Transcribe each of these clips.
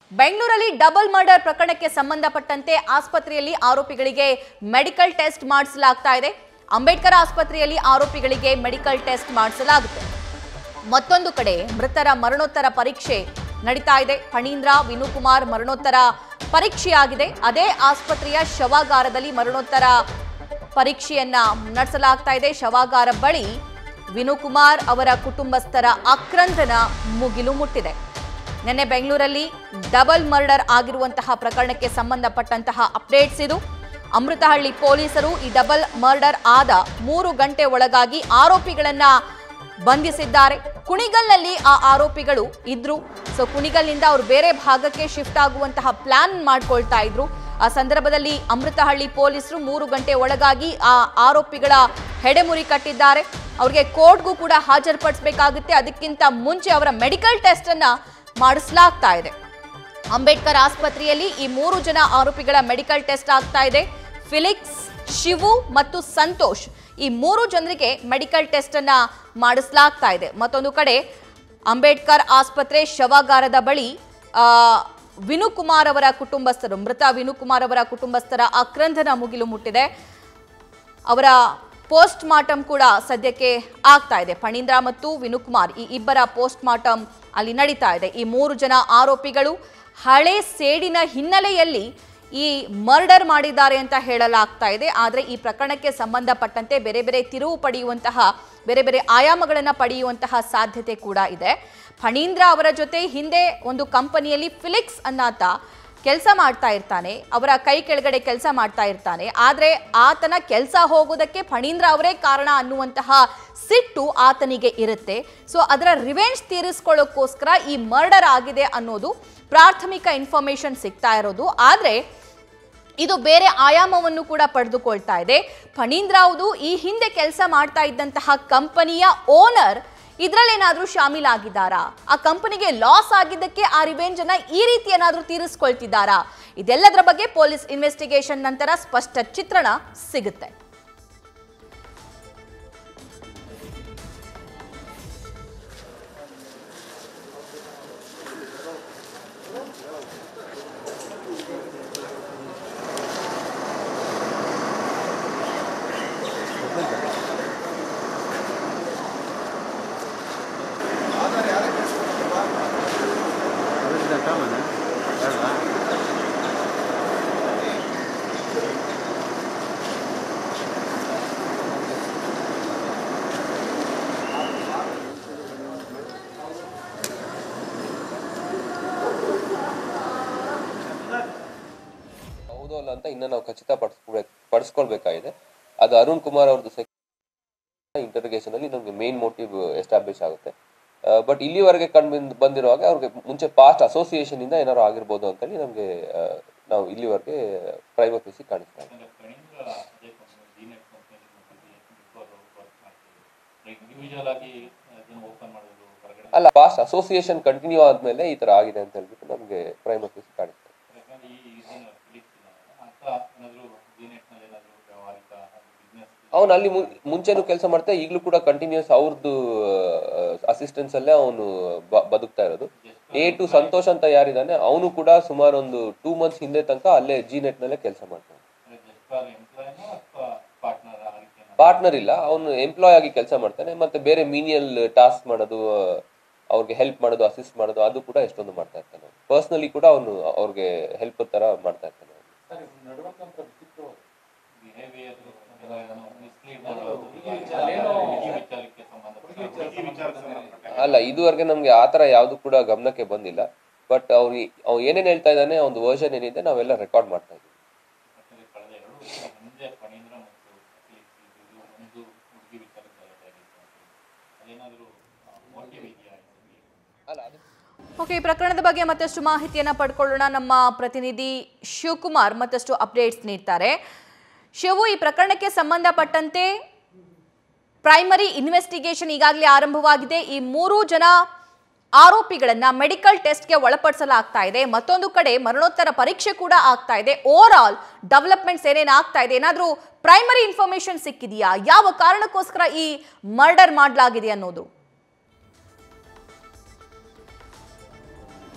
ಬೆಂಗಳೂರಲ್ಲಿ double murder ಪ್ರಕರಣಕ್ಕೆ ಸಂಬಂಧಪಟ್ಟಂತೆ ಆಸ್ಪತ್ರೆಯಲ್ಲಿ ಆರೋಪಿಗಳಿಗೆ ಮೆಡಿಕಲ್ ಟೆಸ್ಟ್ ಮಾಡಿಸಲಾಗ್ತಾ ಇದೆ ಅಂಬೇಡ್ಕರ್ ಆಸ್ಪತ್ರೆಯಲ್ಲಿ ಆರೋಪಿಗಳಿಗೆ ಮೆಡಿಕಲ್ ಟೆಸ್ಟ್ ಮಾಡಿಸಲಾಗುತ್ತೆ ಮತ್ತೊಂದು ಕಡೆ ಮೃತರ ಮರಣೋತ್ತರ ಪರೀಕ್ಷೆ ನಡೀತಾ ಇದೆ ಫಣೀಂದ್ರ ವಿನುಕುಮಾರ್ ಮರಣೋತ್ತರ ಪರೀಕ್ಷೆಯಾಗಿದೆ ಅದೇ ಆಸ್ಪತ್ರೆಯ ಶವಾಗಾರದಲ್ಲಿ ಮರಣೋತ್ತರ ಪರೀಕ್ಷೆಯನ್ನ ನಡೆಸಲಾಗ್ತಾ ಇದೆ ಶವಾಗಾರ ಬಳಿ ವಿನುಕುಮಾರ್ ಅವರ ಕುಟುಂಬಸ್ಥರ ಆಕ್ರಂದನ ಮುಗಿಲು ಮುಟ್ಟಿದೆ ನಿನ್ನೆ ಬೆಂಗಳೂರಲ್ಲಿ ಡಬಲ್ ಮರ್ಡರ್ ಆಗಿರುವಂತಹ ಪ್ರಕರಣಕ್ಕೆ ಸಂಬಂಧಪಟ್ಟಂತಹ ಅಪ್ಡೇಟ್ಸ್ ಇದು ಅಮೃತಹಳ್ಳಿ ಪೊಲೀಸರು ಈ ಡಬಲ್ ಮರ್ಡರ್ ಆದ ಮೂರು ಗಂಟೆ ಒಳಗಾಗಿ ಆರೋಪಿಗಳನ್ನ ಬಂಧಿಸಿದ್ದಾರೆ ಕುಣಿಗಲ್ನಲ್ಲಿ ಆ ಆರೋಪಿಗಳು ಇದ್ರು ಸೊ ಕುಣಿಗಲ್ನಿಂದ ಅವರು ಬೇರೆ ಭಾಗಕ್ಕೆ ಶಿಫ್ಟ್ ಆಗುವಂತಹ ಪ್ಲಾನ್ ಮಾಡ್ಕೊಳ್ತಾ ಇದ್ರು ಆ ಸಂದರ್ಭದಲ್ಲಿ ಅಮೃತಹಳ್ಳಿ ಪೊಲೀಸರು ಮೂರು ಗಂಟೆ ಒಳಗಾಗಿ ಆ ಆರೋಪಿಗಳ ಹೆಡೆಮುರಿ ಕಟ್ಟಿದ್ದಾರೆ ಅವ್ರಿಗೆ ಕೋರ್ಟ್ಗೂ ಕೂಡ ಹಾಜರುಪಡಿಸಬೇಕಾಗುತ್ತೆ ಅದಕ್ಕಿಂತ ಮುಂಚೆ ಅವರ ಮೆಡಿಕಲ್ ಟೆಸ್ಟ್ ಅನ್ನ ಮಾಡಿಸಲಾಗ್ತಾ ಇದೆ ಅಂಬೇಡ್ಕರ್ ಆಸ್ಪತ್ರೆಯಲ್ಲಿ ಈ ಮೂರು ಜನ ಆರೋಪಿಗಳ ಮೆಡಿಕಲ್ ಟೆಸ್ಟ್ ಆಗ್ತಾ ಇದೆ ಫಿಲಿಕ್ಸ್ ಶಿವು ಮತ್ತು ಸಂತೋಷ್ ಈ ಮೂರು ಜನರಿಗೆ ಮೆಡಿಕಲ್ ಟೆಸ್ಟ್ ಅನ್ನ ಮಾಡಿಸಲಾಗ್ತಾ ಇದೆ ಮತ್ತೊಂದು ಕಡೆ ಅಂಬೇಡ್ಕರ್ ಆಸ್ಪತ್ರೆ ಶವಾಗಾರದ ಬಳಿ ಆ, ವಿನುಕುಮಾರ್ ಅವರ ಕುಟುಂಬಸ್ಥರು ಮೃತ ವಿನುಕುಮಾರ್ ಅವರ ಕುಟುಂಬಸ್ಥರ ಆಕ್ರಂದನ ಮುಗಿಲು ಮುಟ್ಟಿದೆ ಅವರ ಪೋಸ್ಟ್ ಮಾರ್ಟಮ್ ಕೂಡ ಸದ್ಯಕ್ಕೆ ಆಗ್ತಾ ಇದೆ ಫಣೀಂದ್ರ ಮತ್ತು ವಿನುಕುಮಾರ್ ಈ ಇಬ್ಬರ ಪೋಸ್ಟ್ ಮಾರ್ಟಮ್ ಅಲ್ಲಿ ನಡೀತಾ ಇದೆ ಈ ಮೂರು ಜನ ಆರೋಪಿಗಳು ಹಳೆ ಸೇಡಿನ ಹಿನ್ನೆಲೆಯಲ್ಲಿ ಈ ಮರ್ಡರ್ ಮಾಡಿದ್ದಾರೆ ಅಂತ ಹೇಳಲಾಗ್ತಾ ಇದೆ ಆದರೆ ಈ ಪ್ರಕರಣಕ್ಕೆ ಸಂಬಂಧಪಟ್ಟಂತೆ ಬೇರೆ ಬೇರೆ ತಿರುವು ಪಡೆಯುವಂತಹ ಬೇರೆ ಬೇರೆ ಆಯಾಮಗಳನ್ನು ಪಡೆಯುವಂತಹ ಸಾಧ್ಯತೆ ಕೂಡ ಇದೆ ಫಣೀಂದ್ರ ಅವರ ಜೊತೆ ಹಿಂದೆ ಒಂದು ಕಂಪನಿಯಲ್ಲಿ ಫಿಲಿಕ್ಸ್ ಅನ್ನಾತ ಕೆಲಸ ಮಾಡ್ತಾ ಇರ್ತಾನೆ ಅವರ ಕೈ ಕೆಳಗಡೆ ಕೆಲಸ ಮಾಡ್ತಾ ಇರ್ತಾನೆ ಆದರೆ ಆತನ ಕೆಲಸ ಹೋಗೋದಕ್ಕೆ ಫಣೀಂದ್ರ ಅವರೇ ಕಾರಣ ಅನ್ನುವಂತಹ ಸಿಟ್ಟು ಆತನಿಗೆ ಇರುತ್ತೆ ಸೊ ಅದರ ರಿವೆಂಜ್ ತೀರಿಸ್ಕೊಳ್ಳೋಕ್ಕೋಸ್ಕರ ಈ ಮರ್ಡರ್ ಆಗಿದೆ ಅನ್ನೋದು ಪ್ರಾಥಮಿಕ ಇನ್ಫಾರ್ಮೇಶನ್ ಸಿಗ್ತಾ ಇರೋದು ಆದರೆ ಇದು ಬೇರೆ ಆಯಾಮವನ್ನು ಕೂಡ ಪಡೆದುಕೊಳ್ತಾ ಇದೆ ಫಣೀಂದ್ರ ಅವರು ಈ ಹಿಂದೆ ಕೆಲಸ ಮಾಡ್ತಾ ಇದ್ದಂತಹ ಕಂಪನಿಯ ಓನರ್ ಇದ್ರಲ್ಲೇನಾದ್ರೂ ಶಾಮೀಲಾಗಿದ್ದಾರಾ ಆ ಕಂಪನಿಗೆ ಲಾಸ್ ಆಗಿದ್ದಕ್ಕೆ ಆ ರಿವೆಂಜ್ ಅನ್ನ ಈ ರೀತಿ ಏನಾದ್ರೂ ತೀರಿಸ್ಕೊಳ್ತಿದ್ದಾರಾ ಇದೆಲ್ಲದರ ಬಗ್ಗೆ ಪೊಲೀಸ್ ಇನ್ವೆಸ್ಟಿಗೇಷನ್ ನಂತರ ಸ್ಪಷ್ಟ ಚಿತ್ರಣ ಸಿಗುತ್ತೆ ಹೌದು ಅಲ್ಲ ಅಂತ ಇನ್ನ ನಾವು ಖಚಿತ ಪಡಿಸ್ಕೊಳ್ಬೇಕು ಪಡಿಸ್ಕೊಳ್ಬೇಕಾಗಿದೆ ಅದು ಅರುಣ್ ಕುಮಾರ್ ಅವ್ರದ್ದು ಇಂಟರ್ಗೇಷನ್ ಅಲ್ಲಿ ನಮಗೆ ಮೇನ್ ಮೋಟಿವ್ ಎಸ್ಟಾಬ್ಲಿಷ್ ಆಗುತ್ತೆ ಬಟ್ ಇಲ್ಲಿವರೆಗೆ ಕಂಡು ಬಂದ್- ಬಂದಿರುವಾಗ ಅವ್ರಿಗೆ ಮುಂಚೆ ಪಾಸ್ಟ್ ಅಸೋಸಿಯೇಷನ್ ಇಂದ ಏನಾದ್ರು ಆಗಿರ್ಬೋದು ಅಂತೇಳಿ ನಮಗೆ ನಾವು ಇಲ್ಲಿವರೆಗೆ ಪ್ರೈವೇಟ್ ಫೇಸಿ ಕಾಣಿಸ್ತಾ ಇದೆ ಯಾಕಂದ್ರೆ ಕಣಿಂದ್ರ ಅದೇ ಕಂಪನಿ ಡಿನೆಟ್ ಕಂಪನಿ ಬಿಫೋರ್ ವರ್ಕ್ ಮಾಡ್ತೀವಿ ಲೈಕ್ ಇಂಡಿವಿಜುವಲ್ ಆಗಿ ಅದನ್ನು ಓಪನ್ ಮಾಡೋದು ಹೊರಗಡೆ ಅಲ್ಲ ಪಾಸ್ಟ್ ಅಸೋಸಿಯೇಷನ್ ಕಂಟಿನ್ಯೂ ಆದ್ಮೇಲೆ ಈ ತರ ಆಗಿದೆ ಅಂತ ಹೇಳ್ಬಿಟ್ಟು ನಮಗೆ ಪ್ರೈವೇಟ್ ಫೇಸಿ ಕಾಣಿಸ್ತಾ ಇದೆ ಯಾಕಂದ್ರೆ ಈ ಇದನ್ನ ಫಿಲಿಪ್ಸ್ ಅಂತ ಏನಾದರೂ ಡಿನೆಟ್ನಲ್ಲಿ ಏನಾದರೂ ವ್ಯವಹಾರಿಕ ಬಿಸ್ನೆಸ್ ಅವನು ಅಲ್ಲಿ ಮುಂ- ಮುಂಚೆನೂ ಕೆಲಸ ಮಾಡ್ತಾ ಈಗಲೂ ಕೂಡ ಕಂಟಿನ್ಯೂಸ್ ಅವ್ರದ್ದು ಅಸಿಸ್ಟೆನ್ಸ್ ಅಲ್ಲೇ ಅವನು ಬದುಕ್ತಾ ಇರೋದು ಎ ಟು ಸಂತೋಷ್ ಅಂತ ಯಾರಿದ್ದಾನೆ ಅವನು ಕೂಡ ಸುಮಾರು ಒಂದು ಟೂ ಮಂತ್ಸ್ ಹಿಂದೆ ತನಕ ಅಲ್ಲೇ ಜಿ ನೆಟ್ ನಲ್ಲೇ ಕೆಲಸ ಮಾಡ್ತಾನೆ ಜಸ್ಟ್ ಫಾರ್ ಎಂಪ್ಲಾಯ್ನೋ ಅಥವಾ ಪಾರ್ಟ್ನರ್ ಆ ರೀತಿ ಏನಾದ್ರು? ಪಾರ್ಟ್ನರ್ ಇಲ್ಲ ಅವನು ಎಂಪ್ಲಾಯ್ ಆಗಿ ಕೆಲಸ ಮಾಡ್ತಾನೆ ಮತ್ತೆ ಬೇರೆ ಮೀನಿಯಲ್ ಟಾಸ್ಕ್ ಮಾಡೋದು ಆ, ಅವ್ರಿಗೆ ಹೆಲ್ಪ್ ಮಾಡೋದು ಅಸಿಸ್ಟ್ ಮಾಡೋದು ಅದು ಕೂಡ ಎಷ್ಟೊಂದು ಮಾಡ್ತಾ ಇರ್ತಾನೆ ಪರ್ಸ್ನಲಿ ಕೂಡ ಅವನು ಅವ್ರಿಗೆ ಹೆಲ್ಪ್ ತರ ಮಾಡ್ತಾ ಇರ್ತಾನೆ ಬಿಹೇವಿಯರ್ ಮಿಸ್ಲೀಡ್ ಮಾಡೋದು ಈ ವಿಚಾರಕ್ಕೆ ಸಂಬಂಧಪಟ್ಟ ಅಲ್ಲ ಇದುವರೆಗೆ ನಮ್ಗೆ ಆ ತರ ಯಾವ್ದು ಕೂಡ ಗಮನಕ್ಕೆ ಬಂದಿಲ್ಲ ಬಟ್ ಅವ್ನು ಅವ್ನು ಏನೇನ್ ಹೇಳ್ತಾ ಇದ್ದಾನೆ ಒಂದು ವರ್ಷನ್ ಏನಿದೆ ನಾವೆಲ್ಲ ರೆಕಾರ್ಡ್ ಮಾಡ್ತಾ ಇದ್ದೀವಿ ಯಾಕಂದ್ರೆ ಕಳೆದ ಎರಡು ವರ್ಷ ಹಿಂದೆ ಫಣೀಂದ್ರ ಮತ್ತು ಫಿಲಿಪ್ಸ್ ಇದು ಒಂದು ಹುಡುಗಿ ವಿಚಾರಕ್ಕೆ ಗಲಾಟೆ ಆಗಿತ್ತು ಅಂತ ಹೇಳಿ. ಅದೇನಾದರೂ ಮೋಟಿವ್ ಇದೆಯಾ ಇದರಲ್ಲಿ? ಅಲ್ಲ ಅದು ಓಕೆ ಈ ಪ್ರಕರಣದ ಬಗ್ಗೆ ಮತ್ತಷ್ಟು ಮಾಹಿತಿಯನ್ನ ಪಡ್ಕೊಳ್ಳೋಣ ನಮ್ಮ ಪ್ರತಿನಿಧಿ ಶಿವಕುಮಾರ್ ಮತ್ತಷ್ಟು ಅಪ್ಡೇಟ್ಸ್ ನೀಡ್ತಾರೆ ಶಿವು ಈ ಪ್ರಕರಣಕ್ಕೆ ಸಂಬಂಧಪಟ್ಟಂತೆ ಪ್ರೈಮರಿ ಇನ್ವೆಸ್ಟಿಗೇಷನ್ ಈಗಾಗಲೇ ಆರಂಭವಾಗಿದೆ ಈ ಮೂರು ಜನ ಆರೋಪಿಗಳನ್ನ ಮೆಡಿಕಲ್ ಟೆಸ್ಟ್ಗೆ ಒಳಪಡಿಸಲಾಗ್ತಾ ಇದೆ ಮತ್ತೊಂದು ಕಡೆ ಮರಣೋತ್ತರ ಪರೀಕ್ಷೆ ಕೂಡ ಆಗ್ತಾ ಇದೆ ಓವರ್ ಆಲ್ ಡೆವಲಪ್ಮೆಂಟ್ಸ್ ಏನೇನು ಆಗ್ತಾ ಇದೆ ಏನಾದರೂ ಪ್ರೈಮರಿ ಇನ್ಫಾರ್ಮೇಶನ್ ಸಿಕ್ಕಿದೆಯಾ ಯಾವ ಕಾರಣಕ್ಕೋಸ್ಕರ ಈ ಮರ್ಡರ್ ಮಾಡಲಾಗಿದೆ ಅನ್ನೋದು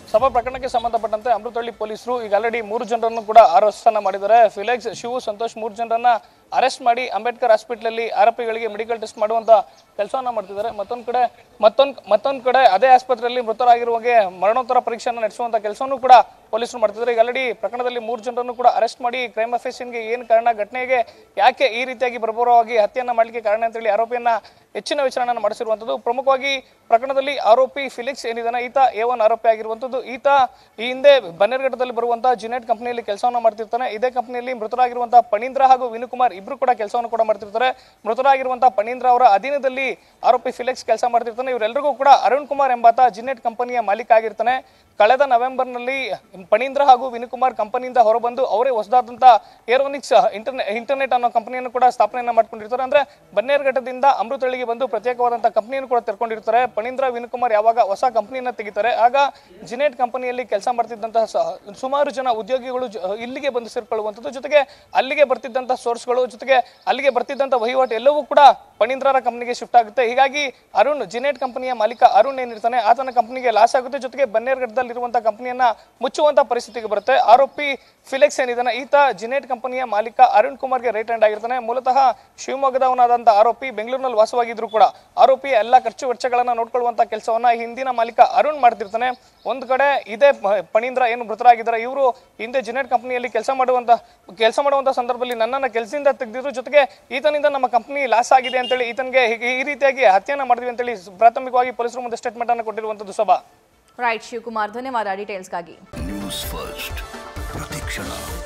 ಸಭಾ ಪ್ರಕರಣಕ್ಕೆ ಸಂಬಂಧಪಟ್ಟಂತೆ ಅಮೃತಹಳ್ಳಿ ಪೊಲೀಸರು ಈಗ ಆಲ್ರೆಡಿ ಮೂರು ಜನರನ್ನು ಕೂಡ ಅರೆಸ್ಟ್ ಅನ್ನ ಮಾಡಿದ್ದಾರೆ ಫಿಲೆಕ್ಸ್ ಶಿವು ಸಂತೋಷ್ ಮೂರು ಜನರನ್ನ ಅರೆಸ್ಟ್ ಮಾಡಿ ಅಂಬೇಡ್ಕರ್ ಹಾಸ್ಪಿಟಲ್ ಆರೋಪಿಗಳಿಗೆ ಮೆಡಿಕಲ್ ಟೆಸ್ಟ್ ಮಾಡುವಂತ ಕೆಲಸವನ್ನ ಮಾಡ್ತಿದ್ದಾರೆ ಮತ್ತೊಂದು ಕಡೆ ಮತ್ತೊಂದು ಮತ್ತೊಂದು ಕಡೆ ಅದೇ ಆಸ್ಪತ್ರೆಯಲ್ಲಿ ಮೃತರಾಗಿರುವಾಗೆ ಮರಣೋತ್ತರ ಪರೀಕ್ಷೆಯನ್ನು ನಡೆಸುವಂತ ಕೆಲಸವನ್ನು ಕೂಡ ಪೊಲೀಸರು ಮಾಡ್ತಿದ್ದಾರೆ ಈಗ ಆಲ್ರೆಡಿ ಪ್ರಕರಣದಲ್ಲಿ ಮೂರು ಜನರನ್ನು ಕೂಡ ಅರೆಸ್ಟ್ ಮಾಡಿ ಕ್ರೈಮ್ ಅಫೆನ್ಸ್ಗೆ ಏನು ಕಾರಣ ಘಟನೆಗೆ ಯಾಕೆ ಈ ರೀತಿಯಾಗಿ ಬರ್ಬರವಾಗಿ ಹತ್ಯೆಯನ್ನ ಮಾಡಲಿಕ್ಕೆ ಕಾರಣ ಅಂತೇಳಿ ಆರೋಪಿಯನ್ನ ಹೆಚ್ಚಿನ ವಿಚಾರಣೆಯನ್ನು ಮಾಡಿಸಿರುವಂಥದ್ದು ಪ್ರಮುಖವಾಗಿ ಪ್ರಕರಣದಲ್ಲಿ ಆರೋಪಿ ಫಿಲಿಕ್ಸ್ ಏನಿದಾನೆ ಈತ ಎ ಒನ್ ಆರೋಪಿ ಆಗಿರುವಂಥದ್ದು ಈತ ಈ ಹಿಂದೆ ಬನ್ನೇರ್ಘಟ್ಟದಲ್ಲಿ ಬರುವಂತಹ ಜಿನೆಟ್ ಕಂಪನಿಯಲ್ಲಿ ಕೆಲಸವನ್ನು ಮಾಡ್ತಿರ್ತಾನೆ ಇದೇ ಕಂಪನಿಯಲ್ಲಿ ಮೃತರಾಗಿರುವಂತಹ ಪಣೀಂದ್ರ ಹಾಗೂ ವಿನುಕುಮಾರ್ ಇಬ್ರು ಕೂಡ ಕೆಲಸವನ್ನು ಕೂಡ ಮಾಡ್ತಿರ್ತಾರೆ ಮೃತರಾಗಿರುವಂತಹ ಪಣೀಂದ್ರ ಅವರ ಅಧೀನದಲ್ಲಿ ಆರೋಪಿ ಫಿಲಿಕ್ಸ್ ಕೆಲಸ ಮಾಡ್ತಿರ್ತಾನೆ ಇವರೆಲ್ಲರಿಗೂ ಕೂಡ ಅರುಣ್ ಕುಮಾರ್ ಎಂಬಾತ ಜಿನೆಟ್ ಕಂಪನಿಯ ಮಾಲೀಕ ಆಗಿರ್ತಾನೆ ಕಳೆದ ನವೆಂಬರ್ನಲ್ಲಿ ಪಣೀಂದ್ರ ಹಾಗೂ ವಿನುಕುಮಾರ್ ಕಂಪನಿಯಿಂದ ಹೊರಬಂದು ಅವರೇ ಹೊಸದಾದಂಥ ಏರೋನಿಕ್ಸ್ ಇಂಟರ್ನೆಟ್ ಇಂಟರ್ನೆಟ್ ಅನ್ನೋ ಕಂಪನಿಯನ್ನು ಕೂಡ ಸ್ಥಾಪನೆಯನ್ನು ಮಾಡ್ಕೊಂಡಿರ್ತಾರೆ ಅಂದ್ರೆ ಬನ್ನೇರ್ಘಟ್ಟದಿಂದ ಅಮೃತಹಳ್ಳಿಗೆ ಬಂದು ಪ್ರತ್ಯೇಕವಾದಂಥ ಕಂಪನಿಯನ್ನು ಕೂಡ ತೆರ್ಕೊಂಡಿರ್ತಾರೆ ಪಣೀಂದ್ರ ವಿನುಕುಮಾರ್ ಯಾವಾಗ ಹೊಸ ಕಂಪನಿಯನ್ನು ತೆಗಿತಾರೆ ಆಗ ಜಿನೆಟ್ ಕಂಪನಿಯಲ್ಲಿ ಕೆಲಸ ಮಾಡ್ತಿದ್ದಂತಹ ಸ- ಸುಮಾರು ಜನ ಉದ್ಯೋಗಿಗಳು ಜ- ಇಲ್ಲಿಗೆ ಬಂದು ಸೇರ್ಕೊಳ್ಳುವಂಥದ್ದು ಜೊತೆಗೆ ಅಲ್ಲಿಗೆ ಬರ್ತಿದ್ದಂಥ ಸೋರ್ಸ್ಗಳು ಜೊತೆಗೆ ಅಲ್ಲಿಗೆ ಬರ್ತಿದ್ದಂಥ ವಹಿವಾಟು ಎಲ್ಲವೂ ಕೂಡ ಪಣೀಂದ್ರರ ಕಂಪನಿಗೆ ಶಿಫ್ಟ್ ಆಗುತ್ತೆ ಹೀಗಾಗಿ ಅರುಣ್ ಜಿನೆಟ್ ಕಂಪನಿಯ ಮಾಲೀಕ ಅರುಣ್ ಏನಿರ್ತಾನೆ ಆತನ ಕಂಪನಿಗೆ ಲಾಸ್ ಆಗುತ್ತೆ ಜೊತೆಗೆ ಬನ್ನೇರ್ಘಟ್ಟದಲ್ಲಿರುವಂತಹ ಕಂಪನಿಯನ್ನ ಮುಚ್ಚುವಂತ ಪರಿಸ್ಥಿತಿಗೆ ಬರುತ್ತೆ ಆರೋಪಿ ಫಿಲೆಕ್ಸ್ ಏನಿದಾನೆ ಈತ ಜಿನೆಟ್ ಕಂಪನಿಯ ಮಾಲೀಕ ಅರುಣ್ ಕುಮಾರ್ಗೆ ರೇಟ್ ಹ್ಯಾಂಡ್ ಆಗಿರ್ತಾನೆ ಮೂಲತಃ ಶಿವಮೊಗ್ಗದವನಾದಂಥ ಆರೋಪಿ ಬೆಂಗಳೂರಿನಲ್ಲಿ ವಾಸವಾಗಿದ್ರು ಕೂಡ ಆರೋಪಿ ಎಲ್ಲ ಖರ್ಚು ವೆಚ್ಚಗಳನ್ನ ನೋಡ್ಕೊಳ್ಳುವಂತ ಕೆಲಸವನ್ನ ಹಿಂದಿನ ಮಾಲೀಕ ಅರುಣ್ ಮಾಡ್ತಿರ್ತಾನೆ ಒಂದು ಕಡೆ ಇದೇ ಪ- ಪಣೀಂದ್ರ ಏನು ಮೃತರಾಗಿದ್ದಾರೆ ಇವರು ಹಿಂದೆ ಜಿನೆಟ್ ಕಂಪನಿಯಲ್ಲಿ ಕೆಲಸ ಮಾಡುವಂತ ಕೆಲಸ ಮಾಡುವಂತ ಸಂದರ್ಭದಲ್ಲಿ ನನ್ನನ್ನ ಕೆಲಸದಿಂದ ತೆಗೆದಿದ್ರು ಜೊತೆಗೆ ಈತನಿಂದ ನಮ್ಮ ಕಂಪನಿ ಲಾಸ್ ಆಗಿದೆ ಅಂತೇಳಿ ಈತನಿಗೆ ಹೀಗೆ- ಈ ರೀತಿಯಾಗಿ ಹತ್ಯೆಯನ್ನ ಮಾಡಿದ್ವಿ ಅಂತೇಳಿ ಪ್ರಾಥಮಿಕವಾಗಿ ಪೊಲೀಸರು ಮುಂದೆ ಸ್ಟೇಟ್ಮೆಂಟ್ ಅನ್ನು ಕೊಟ್ಟಿರುವಂತದ್ದು ಸಭಾ ರೈಟ್ ಶಿವಕುಮಾರ್ ಧನ್ಯವಾದ ಡೀಟೇಲ್ಸ್ಗಾಗಿ ನ್ಯೂಸ್ ಫಸ್ಟ್ ಪ್ರತಿಕ್ಷಣ